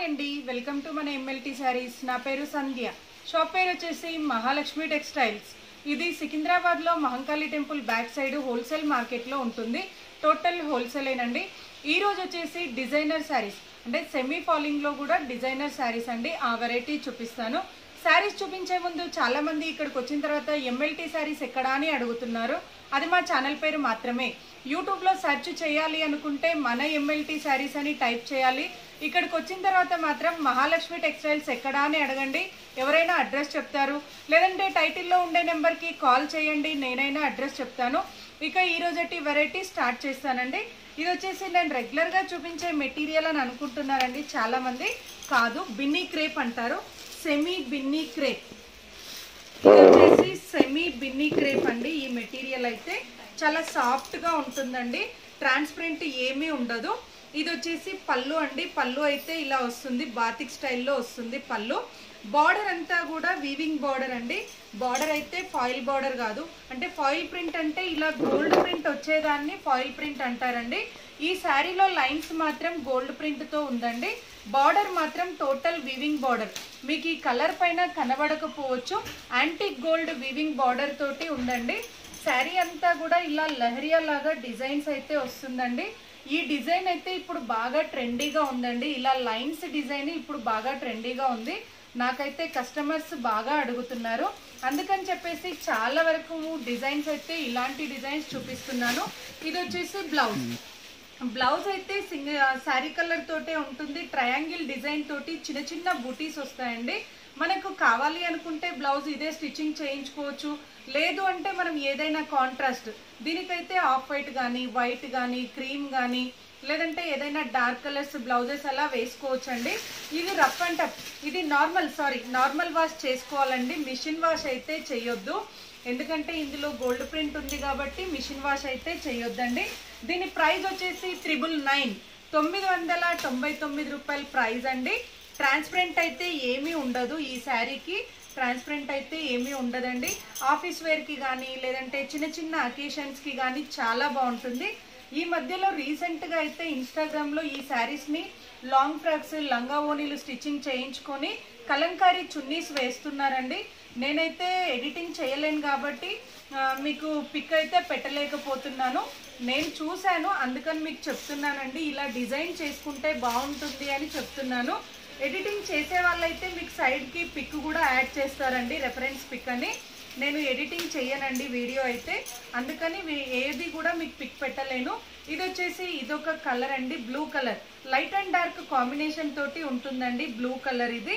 అండి welcome to మన MLT saris నా పేరు సంధ్య షాప్ పేరు వచ్చేసి మహాలక్ష్మి టెక్స్టైల్స్ ఇది సికింద్రాబాద్లో Mahankali temple back side wholesale మార్కెట్లో ఉంటుంది టోటల్ హోల్సేలేనండి ఈ రోజు వచ్చేసి డిజైనర్ శారీస్ అంటే సెమీ ఫాలింగ్లో కూడా డిజైనర్ శారీస్ అండి ఆ వెరైటీ చూపిస్తాను శారీస్ చూపించే ముందు చాలా మంది ఇక్కడికి వచ్చిన తర్వాత ఎంఎల్టీ శారీస్ ఎక్కడా అని అడుగుతున్నారు అది మా ఛానల్ పేరు మాత్రమే యూట్యూబ్లో సెర్చ్ చేయాలి అనుకుంటే మన ఎంఎల్టీ శారీస్ అని టైప్ చేయాలి ఇక్కడికి వచ్చిన తర్వాత మాత్రం మహాలక్ష్మి టెక్స్టైల్స్ ఎక్కడా అని అడగండి ఎవరైనా అడ్రస్ చెప్తారు లేదంటే టైటిల్లో ఉండే నెంబర్కి కాల్ చేయండి నేనైనా అడ్రస్ చెప్తాను ఇక ఈ రోజటి వెరైటీ స్టార్ట్ చేస్తానండి ఇది వచ్చేసి నేను రెగ్యులర్గా చూపించే మెటీరియల్ అని అనుకుంటున్నారండి చాలామంది కాదు బిన్నీ క్రేప్ అంటారు సెమీ బిన్నీ క్రేప్ ఇది వచ్చేసి సెమీ బిన్నీ క్రేప్ అండి ఈ మెటీరియల్ అయితే చాలా సాఫ్ట్ గా ఉంటుందండి ట్రాన్స్పరెంట్ ఏమీ ఉండదు ఇది వచ్చేసి పళ్ళు అండి పళ్ళు అయితే ఇలా వస్తుంది బాతిక్ స్టైల్లో వస్తుంది పళ్ళు బార్డర్ అంతా కూడా వీవింగ్ బార్డర్ అండి బార్డర్ అయితే ఫాయిల్ బార్డర్ కాదు అంటే ఫాయిల్ ప్రింట్ అంటే ఇలా గోల్డ్ ప్రింట్ వచ్చేదాన్ని ఫాయిల్ ప్రింట్ అంటారండి ఈ శారీలో లైన్స్ మాత్రం గోల్డ్ ప్రింట్తో ఉందండి బార్డర్ మాత్రం టోటల్ వీవింగ్ బార్డర్ మీకు ఈ కలర్ పైన కనబడకపోవచ్చు యాంటిక్ గోల్డ్ వీవింగ్ బార్డర్ తోటి ఉందండి శారీ అంతా కూడా ఇలా లహరియా లాగా డిజైన్స్ అయితే వస్తుందండి ఈ డిజైన్ అయితే ఇప్పుడు బాగా ట్రెండీగా ఉందండి ఇలా లైన్స్ డిజైన్ ఇప్పుడు బాగా ట్రెండీగా ఉంది నాకైతే కస్టమర్స్ బాగా అడుగుతున్నారు అందుకని చెప్పేసి చాలా వరకు డిజైన్స్ అయితే ఇలాంటి డిజైన్స్ చూపిస్తున్నాను ఇది వచ్చేసి బ్లౌజ్ బ్లౌజ్ అయితే సింగ్ శారీ కలర్ తోటే ఉంటుంది ట్రయాంగిల్ డిజైన్ తోటి చిన్న చిన్న బూటీస్ వస్తాయండి మనకు కావాలి అనుకుంటే బ్లౌజ్ ఇదే స్టిచ్చింగ్ చేయించుకోవచ్చు లేదు అంటే మనం ఏదైనా కాంట్రాస్ట్ దీనికైతే ఆఫ్ వైట్ కానీ వైట్ కానీ క్రీమ్ కానీ లేదంటే ఏదైనా డార్క్ కలర్స్ బ్లౌజెస్ అలా వేసుకోవచ్చు అండి ఇది రఫ్ అండ్ టఫ్ ఇది నార్మల్ సారీ నార్మల్ వాష్ చేసుకోవాలండి మిషన్ వాష్ అయితే చేయొద్దు ఎందుకంటే ఇందులో గోల్డ్ ప్రింట్ ఉంది కాబట్టి మిషన్ వాష్ అయితే చేయొద్దండి దీని ప్రైస్ వచ్చేసి త్రిబుల్ నైన్ తొమ్మిది వందల తొంభై తొమ్మిది రూపాయల ప్రైస్ అండి ట్రాన్స్పరెంట్ అయితే ఏమీ ఉండదు ఈ శారీకి ట్రాన్స్పరెంట్ అయితే ఏమీ ఉండదండి ఆఫీస్ వేర్కి కానీ లేదంటే చిన్న చిన్న అకేషన్స్కి కానీ చాలా బాగుంటుంది ఈ మధ్యలో రీసెంట్గా అయితే ఇన్స్టాగ్రామ్లో ఈ శారీస్ని లాంగ్ ఫ్రాక్స్ లంగా ఓనీలు స్టిచ్చింగ్ చేయించుకొని కలంకారీ చున్నీస్ వేస్తున్నారండి నేనైతే ఎడిటింగ్ చేయలేను కాబట్టి ఆ, మీకు పిక్ అయితే పెట్టలేకపోతున్నాను నేను చూశాను అందుకని మీకు చెప్తున్నానండి ఇలా డిజైన్ చేసుకుంటే బాగుంటుంది అని చెప్తున్నాను ఎడిటింగ్ చేసే వాళ్ళైతే మీకు సైడ్కి పిక్ కూడా యాడ్ చేస్తారండి రెఫరెన్స్ పిక్ అని నేను ఎడిటింగ్ చేయనండి వీడియో అయితే అందుకని వీ- ఏది కూడా మీకు పిక్ పెట్టలేను ఇది వచ్చేసి ఇదొక కలర్ అండి blue colour light and dark combination తోటి ఉంటుందండి బ్లూ కలర్ ఇది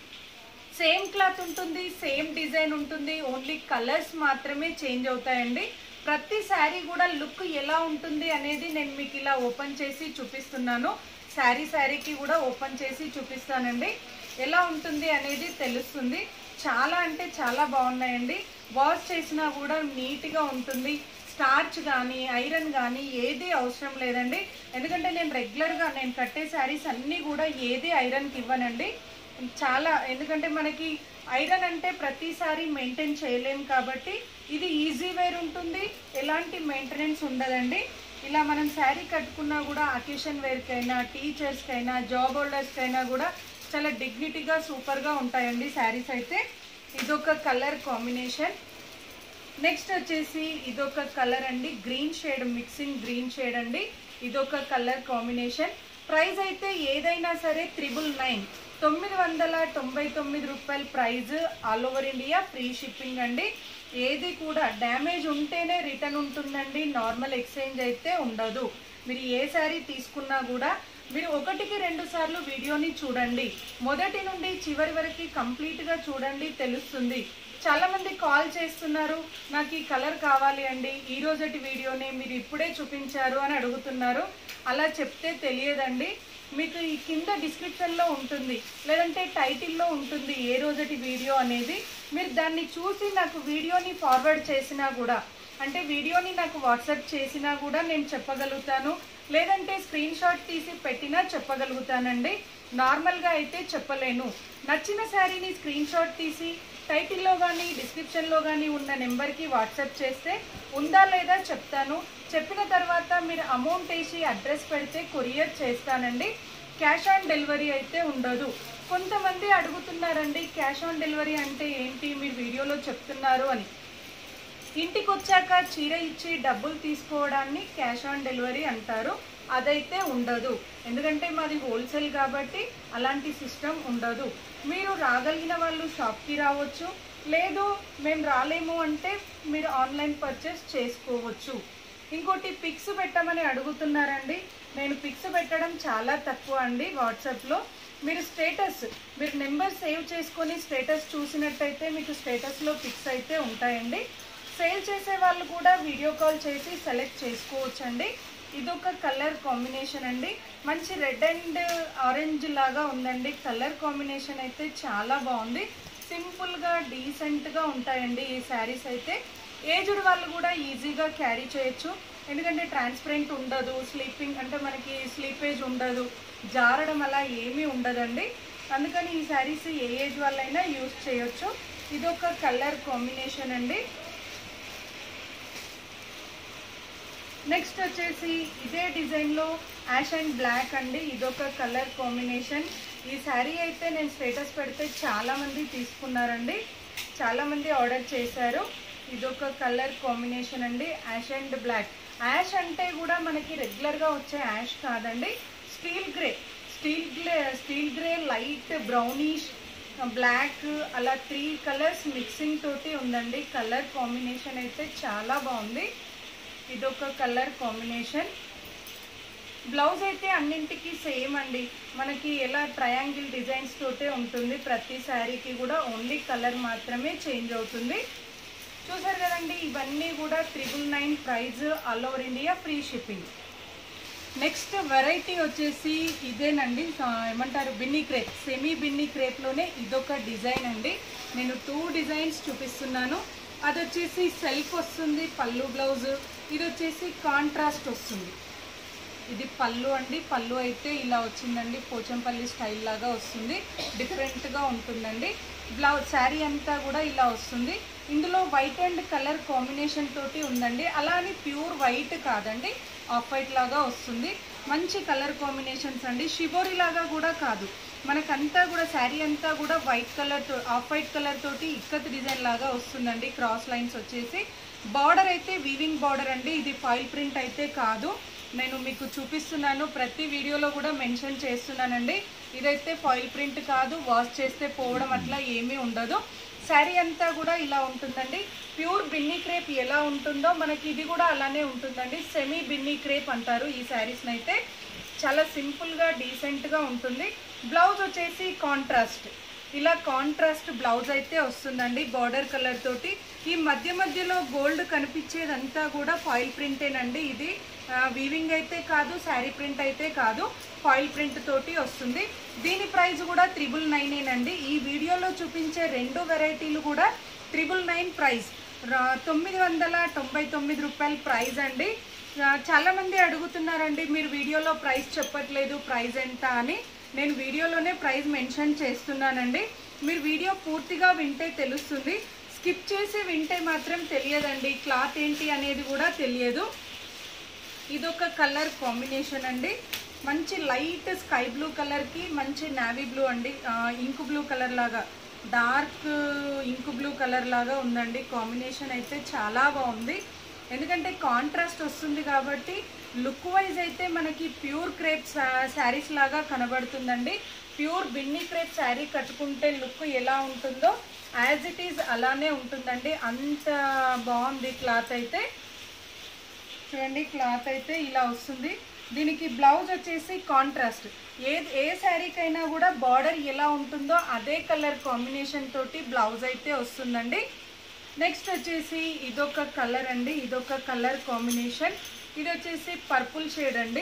సేమ్ క్లాత్ ఉంటుంది సేమ్ డిజైన్ ఉంటుంది ఓన్లీ కలర్స్ మాత్రమే చేంజ్ అవుతాయండి ప్రతి శారీ కూడా లుక్ ఎలా ఉంటుంది అనేది నేను మీకు ఇలా ఓపెన్ చేసి చూపిస్తున్నాను శారీ శారీకి కూడా ఓపెన్ చేసి చూపిస్తానండి ఎలా ఉంటుంది అనేది తెలుస్తుంది చాలా అంటే చాలా బాగున్నాయండి వాష్ చేసినా కూడా నీట్గా ఉంటుంది స్టార్చ్ కానీ ఐరన్ కానీ ఏది అవసరం లేదండి ఎందుకంటే నేను రెగ్యులర్గా నేను కట్టే శారీస్ అన్నీ కూడా ఏది ఐరన్కి ఇవ్వనండి చాలా ఎందుకంటే మనకి ఐరన్ అంటే ప్రతిసారి మెయింటైన్ చేయలేం కాబట్టి ఇది ఈజీ వేర్ ఉంటుంది ఎలాంటి మెయింటెనెన్స్ ఉండదండి ఇలా మనం శారీ కట్టుకున్నా కూడా అకేషన్ వేర్కైనా టీచర్స్కైనా జాబ్ హోల్డర్స్కైనా కూడా చాలా డిగ్నిటీగా సూపర్గా ఉంటాయండి శారీస్ అయితే ఇదొక కలర్ కాంబినేషన్ నెక్స్ట్ వచ్చేసి ఇదొక కలర్ అండి green shade mixing green shade అండి ఇదొక కలర్ కాంబినేషన్ ప్రైస్ అయితే ఏదైనా సరే త్రిబుల్ నైన్ తొమ్మిది వందల తొంభై తొమ్మిది రూపాయల price all over India free shipping అండి ఏది కూడా డ్యామేజ్ ఉంటేనే రిటర్న్ ఉంటుందండి నార్మల్ ఎక్స్చేంజ్ అయితే ఉండదు మీరు ఏ శారీ తీసుకున్నా కూడా మీరు ఒకటికి రెండు సార్లు వీడియోని చూడండి మొదటి నుండి చివరి వరకు కంప్లీట్గా చూడండి తెలుస్తుంది చాలా మంది కాల్ చేస్తున్నారు నాకు ఈ కలర్ కావాలి అండి ఈ రోజటి వీడియోని మీరు ఇప్పుడే చూపించారు అని అడుగుతున్నారు అలా చెప్తే తెలియదండి మీకు ఈ కింద డిస్క్రిప్షన్లో ఉంటుంది లేదంటే టైటిల్లో ఉంటుంది ఏ రోజటి వీడియో అనేది మీరు దాన్ని చూసి నాకు వీడియోని ఫార్వర్డ్ చేసినా కూడా అంటే వీడియోని నాకు వాట్సాప్ చేసినా కూడా నేను చెప్పగలుగుతాను లేదంటే స్క్రీన్ షాట్ తీసి పెట్టినా చెప్పగలుగుతానండి నార్మల్గా అయితే చెప్పలేను నచ్చిన శారీని స్క్రీన్ షాట్ తీసి టైటిల్లో కానీ డిస్క్రిప్షన్లో కానీ ఉన్న నెంబర్కి వాట్సాప్ చేస్తే ఉందా లేదా చెప్తాను చెప్పిన తర్వాత మీరు అమౌంట్ వేసి అడ్రస్ పెడితే కొరియర్ చేస్తానండి క్యాష్ ఆన్ డెలివరీ అయితే ఉండదు కొంతమంది అడుగుతున్నారండి క్యాష్ ఆన్ డెలివరీ అంటే ఏంటి మీరు వీడియోలో చెప్తున్నారు అని ఇంటికి వచ్చాక చీర ఇచ్చి డబ్బులు తీసుకోవడాన్ని క్యాష్ ఆన్ డెలివరీ అంటారు అదైతే ఉండదు ఎందుకంటే మాది హోల్సేల్ కాబట్టి అలాంటి సిస్టమ్ ఉండదు మీరు రాగలిగిన వాళ్ళు షాప్కి రావచ్చు లేదు మేము రాలేము అంటే మీరు ఆన్లైన్ పర్చేస్ చేసుకోవచ్చు ఇంకోటి పిక్స్ పెట్టమని అడుగుతున్నారండి నేను పిక్స్ పెట్టడం చాలా తక్కువ అండి వాట్సాప్లో మీరు స్టేటస్ మీరు నెంబర్ సేవ్ చేసుకొని స్టేటస్ చూసినట్టయితే మీకు స్టేటస్లో పిక్స్ అయితే ఉంటాయండి సేల్ చేసే వాళ్ళు కూడా వీడియో కాల్ చేసి సెలెక్ట్ చేసుకోవచ్చండి ఇదొక కలర్ కాంబినేషన్ అండి మంచి రెడ్ అండ్ ఆరెంజ్ లాగా ఉందండి కలర్ కాంబినేషన్ అయితే చాలా బాగుంది సింపుల్గా డీసెంట్గా ఉంటాయండి ఈ శారీస్ అయితే ఏజ్డ్ వాళ్ళు కూడా ఈజీగా క్యారీ చేయొచ్చు ఎందుకంటే ట్రాన్స్పరెంట్ ఉండదు స్లీపింగ్ అంటే మనకి స్లీపేజ్ ఉండదు జారడం అలా ఏమీ ఉండదండి అందుకని ఈ శారీస్ ఏ ఏజ్ వాళ్ళైనా యూజ్ చేయొచ్చు ఇదొక కలర్ కాంబినేషన్ అండి నెక్స్ట్ వచ్చేసి ఇదే డిజైన్లో యాష్ అండ్ బ్లాక్ అండి ఇదొక కలర్ కాంబినేషన్ ఈ శారీ అయితే నేను స్టేటస్ పెడితే చాలామంది తీసుకున్నారండి చాలామంది ఆర్డర్ చేశారు ఇదొక కలర్ కాంబినేషన్ అండి యాష్ అండ్ బ్లాక్ యాష్ అంటే కూడా మనకి రెగ్యులర్గా వచ్చే యాష్ కాదండి steel grey steel grey steel grey light brownish black అలా త్రీ కలర్స్ మిక్సింగ్ తోటి ఉందండి కలర్ కాంబినేషన్ అయితే చాలా బాగుంది ఇదొక కలర్ కాంబినేషన్ బ్లౌజ్ అయితే అన్నింటికి సేమ్ అండి మనకి ఎలా ట్రయాంగిల్ డిజైన్స్ తోటే ఉంటుంది ప్రతి శారీకి కూడా ఓన్లీ కలర్ మాత్రమే చేంజ్ అవుతుంది చూసారు కదండి ఇవన్నీ కూడా triple nine price all over India free shipping next variety వచ్చేసి ఇదేనండి ఆ, ఏమంటారు బిన్నీ క్రేప్ సెమీ బిన్నీ క్రేప్లోనే ఇదొక డిజైన్ అండి నేను టూ డిజైన్స్ చూపిస్తున్నాను అది వచ్చేసి సెల్ఫ్ వస్తుంది పళ్ళు బ్లౌజ్ ఇది వచ్చేసి కాంట్రాస్ట్ వస్తుంది ఇది పళ్ళు అండి పళ్ళు అయితే ఇలా వచ్చిందండి పోచంపల్లి స్టైల్ లాగా వస్తుంది డిఫరెంట్గా ఉంటుందండి బ్లౌజ్ శారీ అంతా కూడా ఇలా వస్తుంది ఇందులో వైట్ అండ్ కలర్ కాంబినేషన్ తోటి ఉందండి అలా అని ప్యూర్ వైట్ కాదండి ఆఫ్ వైట్ లాగా వస్తుంది మంచి కలర్ కాంబినేషన్స్ అండి షిబోరి లాగా కూడా కాదు మనకంతా కూడా శారీ అంతా కూడా వైట్ కలర్ తో ఆఫ్ వైట్ కలర్ తోటి ఇక్కత్ డిజైన్ లాగా వస్తుందండి క్రాస్ లైన్స్ వచ్చేసి బార్డర్ అయితే వీవింగ్ బార్డర్ అండి ఇది ఫైల్ ప్రింట్ అయితే కాదు నేను మీకు చూపిస్తున్నాను ప్రతి వీడియోలో కూడా మెన్షన్ చేస్తున్నానండి ఇదైతే ఫాయిల్ ప్రింట్ కాదు వాష్ చేస్తే పోవడం అట్లా ఏమీ ఉండదు శారీ అంతా కూడా ఇలా ఉంటుందండి ప్యూర్ బిన్నీ క్రేప్ ఎలా ఉంటుందో మనకి ఇది కూడా అలానే ఉంటుందండి సెమీ బిన్నీ క్రేప్ అంటారు ఈ శారీస్ని అయితే చాలా సింపుల్గా డీసెంట్గా ఉంటుంది బ్లౌజ్ వచ్చేసి కాంట్రాస్ట్ ఇలా కాంట్రాస్ట్ బ్లౌజ్ అయితే వస్తుందండి బార్డర్ కలర్ తోటి ఈ మధ్య మధ్యలో గోల్డ్ కనిపించేదంతా కూడా ఫాయిల్ ప్రింటేనండి ఇది వీవింగ్ అయితే కాదు శారీ ప్రింట్ అయితే కాదు ఫాయిల్ ప్రింట్ తోటి వస్తుంది దీని ప్రైస్ కూడా త్రిబుల్ నైనేనండి ఈ వీడియోలో చూపించే రెండు వెరైటీలు కూడా త్రిబుల్ నైన్ ప్రైస్ తొమ్మిది వందల తొంభై తొమ్మిది రూపాయల ప్రైస్ అండి ఆ, చాలా మంది అడుగుతున్నారండి మీరు వీడియోలో ప్రైస్ చెప్పట్లేదు ప్రైస్ ఎంత అని నేను వీడియోలోనే ప్రైస్ మెన్షన్ చేస్తున్నానండి మీరు వీడియో పూర్తిగా వింటే తెలుస్తుంది స్కిప్ చేసి వింటే మాత్రం తెలియదండి క్లాత్ ఏంటి అనేది కూడా తెలియదు ఇదొక కలర్ కాంబినేషన్ అండి మంచి లైట్ స్కై బ్లూ కలర్కి మంచి నావీ బ్లూ అండి ఇంక్ బ్లూ కలర్ లాగా డార్క్ ఇంక్ బ్లూ కలర్ లాగా ఉందండి కాంబినేషన్ అయితే చాలా బాగుంది ఎందుకంటే కాంట్రాస్ట్ వస్తుంది కాబట్టి లుక్ వైజ్ అయితే మనకి ప్యూర్ క్రేప్ శారీస్ లాగా కనబడుతుందండి ప్యూర్ బిన్నీ క్రేప్ శారీ కట్టుకుంటే లుక్ ఎలా ఉంటుందో యాజ్ ఇట్ ఈజ్ అలానే ఉంటుందండి అంత బాగుంది క్లాత్ అయితే చూడండి క్లాత్ అయితే ఇలా వస్తుంది దీనికి బ్లౌజ్ వచ్చేసి కాంట్రాస్ట్ ఏ ఏ శారీకైనా కూడా బార్డర్ ఎలా ఉంటుందో అదే కలర్ కాంబినేషన్ తోటి బ్లౌజ్ అయితే వస్తుందండి నెక్స్ట్ వచ్చేసి ఇదొక కలర్ అండి ఇదొక కలర్ కాంబినేషన్ ఇది వచ్చేసి పర్పుల్ షేడ్ అండి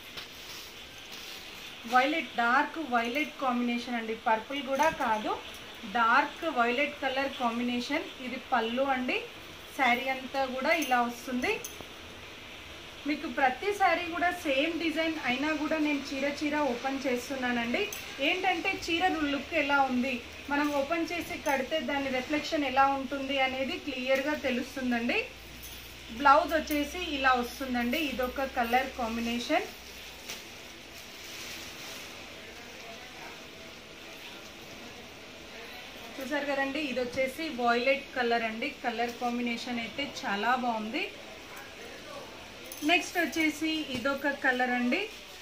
వైలెట్ డార్క్ వైలెట్ కాంబినేషన్ అండి పర్పుల్ కూడా కాదు డార్క్ వైలెట్ కలర్ కాంబినేషన్ ఇది పళ్ళు అండి శారీ అంతా కూడా ఇలా వస్తుంది మీకు ప్రతి శారీ కూడా సేమ్ డిజైన్ అయినా కూడా నేను చీర చీర ఓపెన్ చేస్తున్నానండి ఏంటంటే చీర లుక్ ఎలా ఉంది మనం ఓపెన్ చేసి కడితే దాని రిఫ్లెక్షన్ ఎలా ఉంటుంది అనేది క్లియర్గా తెలుస్తుందండి బ్లౌజ్ వచ్చేసి ఇలా వస్తుందండి ఇదొక కలర్ కాంబినేషన్ చూసారు కదండి ఇది వచ్చేసి వాయిలెట్ కలర్ అండి కలర్ కాంబినేషన్ అయితే చాలా బాగుంది నెక్స్ట్ వచ్చేసి ఇదొక కలర్ అండి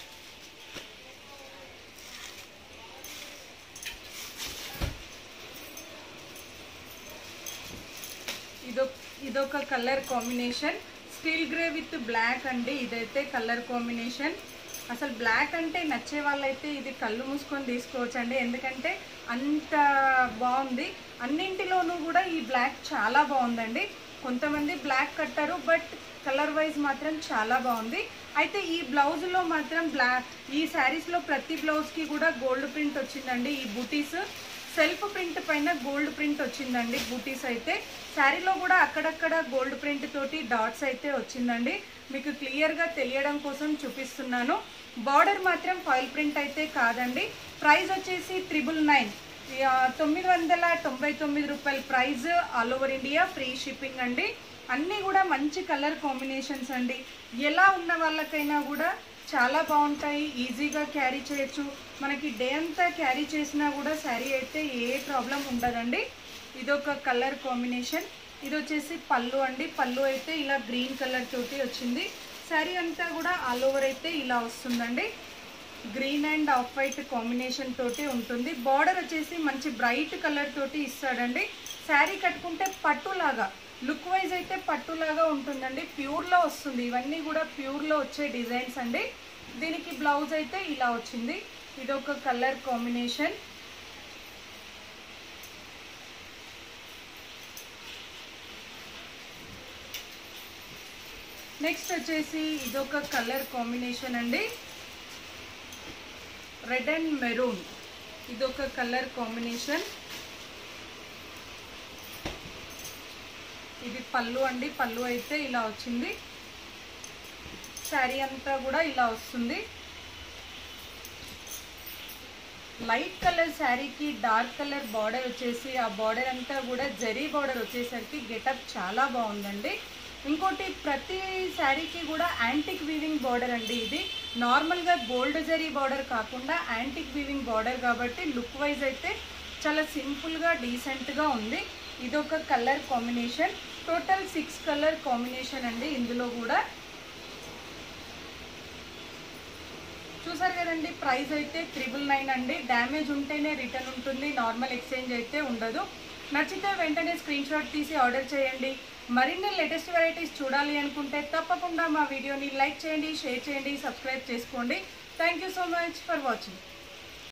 ఇదొక ఇదొక colour combination steel grey with black అండి ఇదైతే కలర్ కాంబినేషన్ అసలు బ్లాక్ అంటే నచ్చే వాళ్ళైతే ఇది కళ్ళు మూసుకొని తీసుకోవచ్చు అండి ఎందుకంటే అంత బాగుంది అన్నింటిలోనూ కూడా ఈ బ్లాక్ చాలా బాగుందండి కొంతమంది బ్లాక్ కట్టారు బట్ కలర్ వైజ్ మాత్రం చాలా బాగుంది అయితే ఈ బ్లౌజ్లో మాత్రం బ్లాక్ ఈ శారీస్లో ప్రతి బ్లౌజ్కి కూడా గోల్డ్ ప్రింట్ వచ్చిందండి ఈ బూటీస్ సెల్ఫ్ ప్రింట్ పైన గోల్డ్ ప్రింట్ వచ్చిందండి బూటీస్ అయితే శారీలో కూడా అక్కడక్కడ గోల్డ్ ప్రింట్ తోటి డాట్స్ అయితే వచ్చిందండి మీకు క్లియర్గా తెలియడం కోసం చూపిస్తున్నాను బార్డర్ మాత్రం ఫాయిల్ ప్రింట్ అయితే కాదండి ప్రైస్ వచ్చేసి త్రిబుల్ నైన్ తొమ్మిది వందల తొంభై తొమ్మిది రూపాయల price all over India free shipping అండి అన్నీ కూడా మంచి కలర్ కాంబినేషన్స్ అండి ఎలా ఉన్న వాళ్ళకైనా కూడా చాలా బాగుంటాయి ఈజీగా క్యారీ చేయొచ్చు మనకి డే అంతా క్యారీ చేసినా కూడా శారీ అయితే ఏ ప్రాబ్లం ఉండదండి ఇదొక కలర్ కాంబినేషన్ ఇది వచ్చేసి పళ్ళు అండి పళ్ళు అయితే ఇలా గ్రీన్ కలర్ తోటి వచ్చింది శారీ అంతా కూడా ఆల్ ఓవర్ అయితే ఇలా వస్తుందండి green and off white combination తోటి ఉంటుంది బార్డర్ వచ్చేసి మంచి బ్రైట్ కలర్ తోటి ఇస్తాడండి శారీ కట్టుకుంటే పట్టులాగా లుక్ వైజ్ అయితే పట్టులాగా ఉంటుందండి ప్యూర్లో వస్తుంది ఇవన్నీ కూడా ప్యూర్లో వచ్చే డిజైన్స్ అండి దీనికి బ్లౌజ్ అయితే ఇలా వచ్చింది ఇది ఒక కలర్ కాంబినేషన్ నెక్స్ట్ వచ్చేసి ఇదొక కలర్ కాంబినేషన్ అండి రెడ్ అండ్ మెరూన్ ఇదొక కలర్ కాంబినేషన్ ఇది పళ్ళు అండి పళ్ళు అయితే ఇలా వచ్చింది శారీ అంతా కూడా ఇలా వస్తుంది లైట్ కలర్ శారీకి డార్క్ కలర్ బార్డర్ వచ్చేసి ఆ బార్డర్ అంతా కూడా జరీ బార్డర్ వచ్చేసరికి గెటప్ చాలా బాగుందండి ఇంకోటి ప్రతి శారీకి కూడా యాంటిక్ వీవింగ్ బార్డర్ అండి ఇది నార్మల్గా గోల్డ్ జరీ బార్డర్ కాకుండా యాంటిక్ వీవింగ్ బార్డర్ కాబట్టి లుక్ వైజ్ అయితే చాలా సింపుల్గా డీసెంట్గా ఉంది ఇదొక colour combination total six colour combination అండి ఇందులో కూడా చూసారు కదండి ప్రైస్ అయితే త్రిబుల్ నైన్ అండి డ్యామేజ్ ఉంటేనే రిటర్న్ ఉంటుంది నార్మల్ ఎక్స్చేంజ్ అయితే ఉండదు నచ్చితే వెంటనే స్క్రీన్ షాట్ తీసి ఆర్డర్ చేయండి మరిన్ని లేటెస్ట్ వెరైటీస్ చూడాలి అనుకుంటే తప్పకుండా మా వీడియోని లైక్ చేయండి షేర్ చేయండి సబ్స్క్రైబ్ చేసుకోండి thank you so much for watching